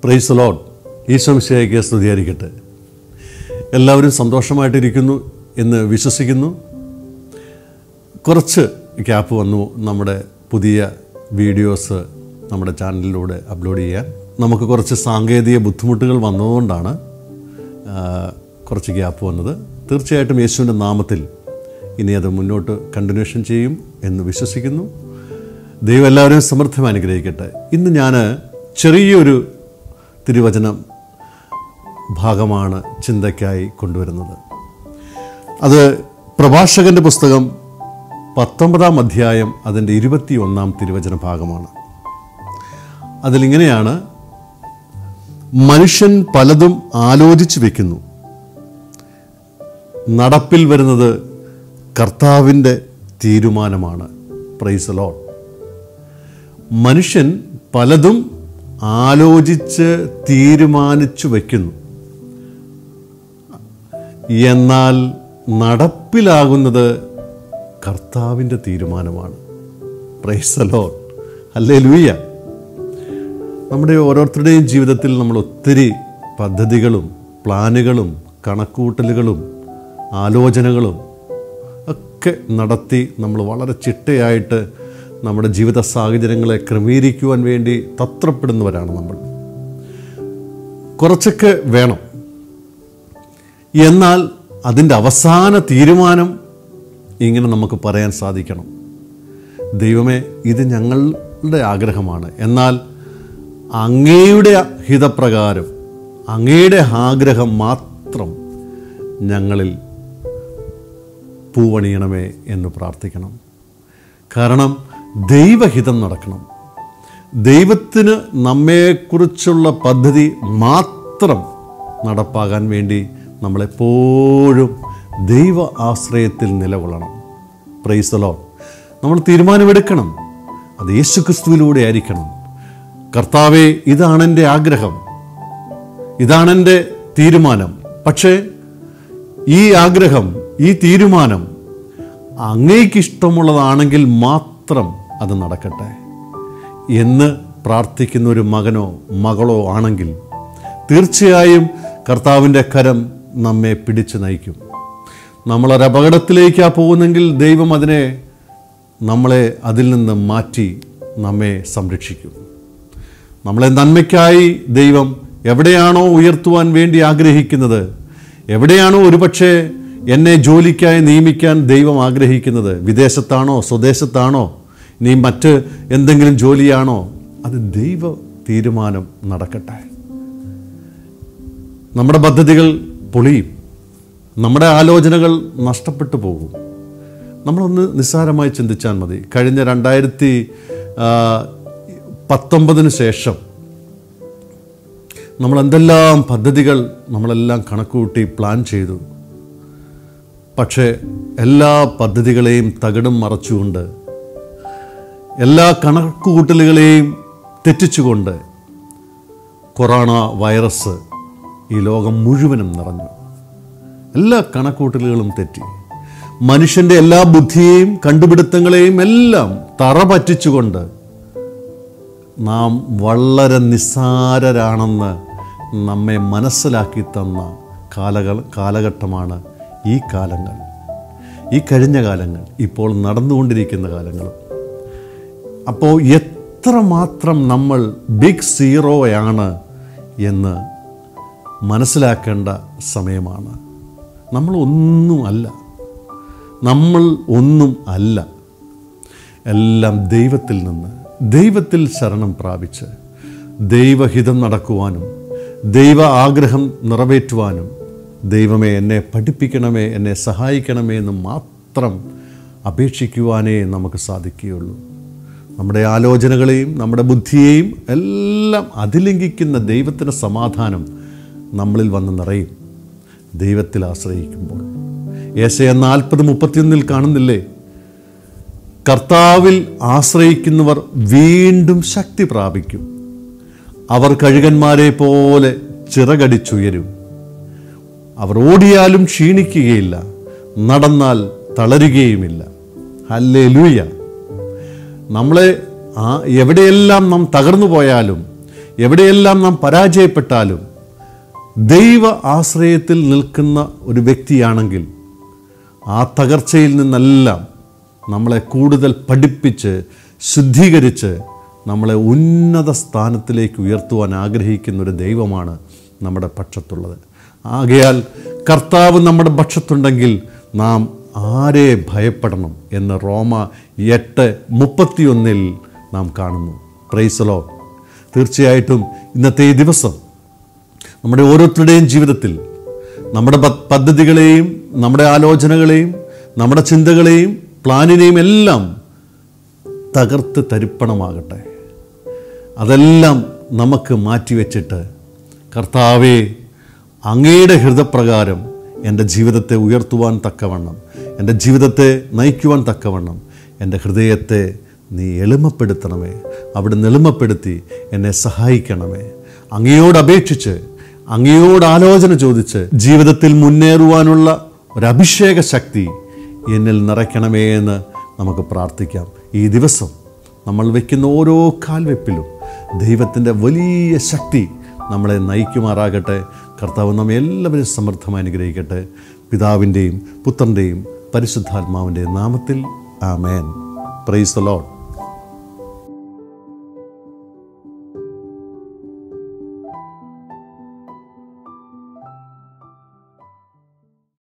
price load ഈശ്വംശയ്ക്ക് സ്തുതിയായിരിക്കട്ടെ എല്ലാവരും സന്തോഷമായിട്ടിരിക്കുന്നു എന്ന് വിശ്വസിക്കുന്നു കുറച്ച് ഗ്യാപ്പ് വന്നു നമ്മുടെ പുതിയ വീഡിയോസ് നമ്മുടെ ചാനലിലൂടെ അപ്ലോഡ് ചെയ്യാൻ നമുക്ക് കുറച്ച് സാങ്കേതിക ബുദ്ധിമുട്ടുകൾ വന്നതുകൊണ്ടാണ് ആ, കുറച്ച് ഗ്യാപ്പ് വന്നത് തീർച്ചയായിട്ടും യേശുവിൻ്റെ നാമത്തിൽ ഇനി അത് മുന്നോട്ട് കണ്ടിന്യൂഷൻ ചെയ്യും എന്ന് വിശ്വസിക്കുന്നു ദൈവം എല്ലാവരെയും സമൃദ്ധം അനുഗ്രഹിക്കട്ടെ ഇന്ന് ഞാൻ ചെറിയൊരു തിരുവചനം ഭാഗമാണ് ചിന്തയ്ക്കായി കൊണ്ടുവരുന്നത് അത് പ്രഭാഷകന്റെ പുസ്തകം പത്തൊമ്പതാം അധ്യായം അതിൻ്റെ ഇരുപത്തി ഒന്നാം തിരുവചന ഭാഗമാണ് അതിലിങ്ങനെയാണ് മനുഷ്യൻ പലതും ആലോചിച്ചു വെക്കുന്നു നടപ്പിൽ വരുന്നത് കർത്താവിൻ്റെ തീരുമാനമാണ് പ്രൈസ് ലോഡ് മനുഷ്യൻ പലതും ആലോചിച്ച് തീരുമാനിച്ചു വയ്ക്കുന്നു എന്നാൽ നടപ്പിലാകുന്നത് കർത്താവിൻ്റെ തീരുമാനമാണ് പ്രൈസലോ അല്ലേ ലൂയ്യ നമ്മുടെ ഓരോരുത്തരുടെയും ജീവിതത്തിൽ നമ്മൾ ഒത്തിരി പദ്ധതികളും പ്ലാനുകളും കണക്കൂട്ടലുകളും ആലോചനകളും ഒക്കെ നടത്തി നമ്മൾ വളരെ ചിട്ടയായിട്ട് നമ്മുടെ ജീവിത സാഹചര്യങ്ങളെ ക്രമീകരിക്കുവാൻ വേണ്ടി തത്രപ്പെടുന്നവരാണ് നമ്മൾ കുറച്ചൊക്കെ വേണം എന്നാൽ അതിൻ്റെ അവസാന തീരുമാനം ഇങ്ങനെ നമുക്ക് പറയാൻ സാധിക്കണം ദൈവമേ ഇത് ഞങ്ങളുടെ ആഗ്രഹമാണ് എന്നാൽ അങ്ങയുടെ ഹിതപ്രകാരം അങ്ങയുടെ ആഗ്രഹം മാത്രം ഞങ്ങളിൽ പൂവണിയണമേ എന്ന് പ്രാർത്ഥിക്കണം കാരണം ദൈവഹിതം നടക്കണം ദൈവത്തിന് നമ്മെക്കുറിച്ചുള്ള പദ്ധതി മാത്രം നടപ്പാകാൻ വേണ്ടി നമ്മളെപ്പോഴും ദൈവ ആശ്രയത്തിൽ നിലകൊള്ളണം പ്രൈസലോ നമ്മൾ തീരുമാനമെടുക്കണം അത് യേശുക്രിസ്തുവിലൂടെ ആയിരിക്കണം കർത്താവെ ഇതാണ് എൻ്റെ ആഗ്രഹം ഇതാണ് എൻ്റെ തീരുമാനം പക്ഷേ ഈ ആഗ്രഹം ഈ തീരുമാനം അങ്ങേക്ക് ഇഷ്ടമുള്ളതാണെങ്കിൽ മാത്രം അത് നടക്കട്ടെ എന്ന് പ്രാർത്ഥിക്കുന്ന ഒരു മകനോ മകളോ ആണെങ്കിൽ തീർച്ചയായും കർത്താവിൻ്റെ കരം നമ്മെ പിടിച്ചു നയിക്കും നമ്മളൊരു അപകടത്തിലേക്കാണ് പോകുന്നെങ്കിൽ ദൈവം അതിനെ നമ്മളെ അതിൽ നിന്ന് മാറ്റി നമ്മെ സംരക്ഷിക്കും നമ്മളെ നന്മയ്ക്കായി ദൈവം എവിടെയാണോ ഉയർത്തുവാൻ വേണ്ടി ആഗ്രഹിക്കുന്നത് എവിടെയാണോ ഒരുപക്ഷെ എന്നെ ജോലിക്കായി നിയമിക്കാൻ ദൈവം ആഗ്രഹിക്കുന്നത് വിദേശത്താണോ സ്വദേശത്താണോ നീ മറ്റ് എന്തെങ്കിലും ജോലിയാണോ അത് ദൈവ തീരുമാനം നടക്കട്ടെ നമ്മുടെ പദ്ധതികൾ പൊളിയും നമ്മുടെ ആലോചനകൾ നഷ്ടപ്പെട്ടു പോകും നമ്മളൊന്ന് നിസ്സാരമായി ചിന്തിച്ചാൽ മതി കഴിഞ്ഞ രണ്ടായിരത്തി ആ, പത്തൊമ്പതിന് ശേഷം നമ്മൾ എന്തെല്ലാം പദ്ധതികൾ നമ്മളെല്ലാം കണക്കുകൂട്ടി പ്ലാൻ ചെയ്തു പക്ഷേ എല്ലാ പദ്ധതികളെയും തകിടും മറച്ചുകൊണ്ട് എല്ലാ കണക്കുകൂട്ടലുകളെയും തെറ്റിച്ചുകൊണ്ട് കൊറോണ വൈറസ് ഈ ലോകം മുഴുവനും നിറഞ്ഞു എല്ലാ കണക്കൂട്ടലുകളും തെറ്റി മനുഷ്യൻ്റെ എല്ലാ ബുദ്ധിയെയും കണ്ടുപിടുത്തങ്ങളെയും എല്ലാം തറ പറ്റിച്ചുകൊണ്ട് നാം വളരെ നിസ്സാരരാണെന്ന് നമ്മെ മനസ്സിലാക്കി തന്ന കാലകൾ കാലഘട്ടമാണ് ഈ കാലങ്ങൾ ഈ കഴിഞ്ഞ കാലങ്ങൾ ഇപ്പോൾ നടന്നുകൊണ്ടിരിക്കുന്ന കാലങ്ങളും അപ്പോൾ എത്രമാത്രം നമ്മൾ ബിഗ് സീറോയാണ് എന്ന് മനസ്സിലാക്കേണ്ട സമയമാണ് നമ്മൾ ഒന്നും അല്ല നമ്മൾ ഒന്നും അല്ല എല്ലാം ദൈവത്തിൽ നിന്ന് ദൈവത്തിൽ ശരണം പ്രാപിച്ച് ദൈവഹിതം നടക്കുവാനും ദൈവ ആഗ്രഹം നിറവേറ്റുവാനും ദൈവമേ എന്നെ പഠിപ്പിക്കണമേ എന്നെ സഹായിക്കണമേ എന്ന് മാത്രം അപേക്ഷിക്കുവാനേ നമുക്ക് സാധിക്കുകയുള്ളൂ നമ്മുടെ ആലോചനകളെയും നമ്മുടെ ബുദ്ധിയെയും എല്ലാം അതിലംഘിക്കുന്ന ദൈവത്തിൻ്റെ സമാധാനം നമ്മളിൽ വന്ന് നിറയും ദൈവത്തിൽ ആശ്രയിക്കുമ്പോൾ ഏശയ നാൽപ്പത് മുപ്പത്തിയൊന്നിൽ കാണുന്നില്ലേ കർത്താവിൽ ആശ്രയിക്കുന്നവർ വീണ്ടും ശക്തി പ്രാപിക്കും അവർ കഴുകന്മാരെ പോലെ ചിറകടിച്ചുയരും അവർ ഓടിയാലും ക്ഷീണിക്കുകയില്ല നടന്നാൽ തളരുകയുമില്ല ഹല്ലേ ലൂയ നമ്മളെ ആ എവിടെയെല്ലാം നാം തകർന്നു പോയാലും എവിടെയെല്ലാം നാം പരാജയപ്പെട്ടാലും ദൈവ ആശ്രയത്തിൽ നിൽക്കുന്ന ഒരു വ്യക്തിയാണെങ്കിൽ ആ തകർച്ചയിൽ നിന്നെല്ലാം നമ്മളെ കൂടുതൽ പഠിപ്പിച്ച് ശുദ്ധീകരിച്ച് നമ്മളെ ഉന്നത സ്ഥാനത്തിലേക്ക് ഉയർത്തുവാൻ ആഗ്രഹിക്കുന്ന ഒരു ദൈവമാണ് നമ്മുടെ പക്ഷത്തുള്ളത് ആകയാൽ കർത്താവ് നമ്മുടെ പക്ഷത്തുണ്ടെങ്കിൽ നാം ആരെ ഭയപ്പെടണം എന്ന് റോമ എട്ട് മുപ്പത്തിയൊന്നിൽ നാം കാണുന്നു പ്രൈസലോ തീർച്ചയായിട്ടും ഇന്നത്തെ ഈ ദിവസം നമ്മുടെ ഓരോരുത്തരുടെയും ജീവിതത്തിൽ നമ്മുടെ പ- പദ്ധതികളെയും നമ്മുടെ ആലോചനകളെയും നമ്മുടെ ചിന്തകളെയും പ്ലാനിനെയും എല്ലാം തകർത്ത് തരിപ്പണമാകട്ടെ അതെല്ലാം നമുക്ക് മാറ്റിവെച്ചിട്ട് കർത്താവെ അങ്ങയുടെ ഹൃദയപ്രകാരം എൻ്റെ ജീവിതത്തെ ഉയർത്തുവാൻ തക്കവണ്ണം എൻ്റെ ജീവിതത്തെ നയിക്കുവാൻ തക്കവണ്ണം എൻ്റെ ഹൃദയത്തെ നീ എളിമപ്പെടുത്തണമേ അവിടുന്ന് എളിമപ്പെടുത്തി എന്നെ സഹായിക്കണമേ അങ്ങയോട് അപേക്ഷിച്ച് അങ്ങയോട് ആലോചന ചോദിച്ച് ജീവിതത്തിൽ മുന്നേറുവാനുള്ള ഒരു അഭിഷേക ശക്തി എന്നിൽ നിറയ്ക്കണമേ എന്ന് നമുക്ക് പ്രാർത്ഥിക്കാം ഈ ദിവസം നമ്മൾ വയ്ക്കുന്ന ഓരോ കാൽവെപ്പിലും ദൈവത്തിൻ്റെ വലിയ ശക്തി നമ്മളെ നയിക്കുമാറാകട്ടെ കർത്താവ് നമ്മെ എല്ലാവരും സമൃദ്ധമായി അനുഗ്രഹിക്കട്ടെ പിതാവിൻ്റെയും പുത്രൻ്റെയും പരിശുദ്ധാത്മാവിൻ്റെയും നാമത്തിൽ ആമേൻ പ്രൈസ് ദ ലോഡ്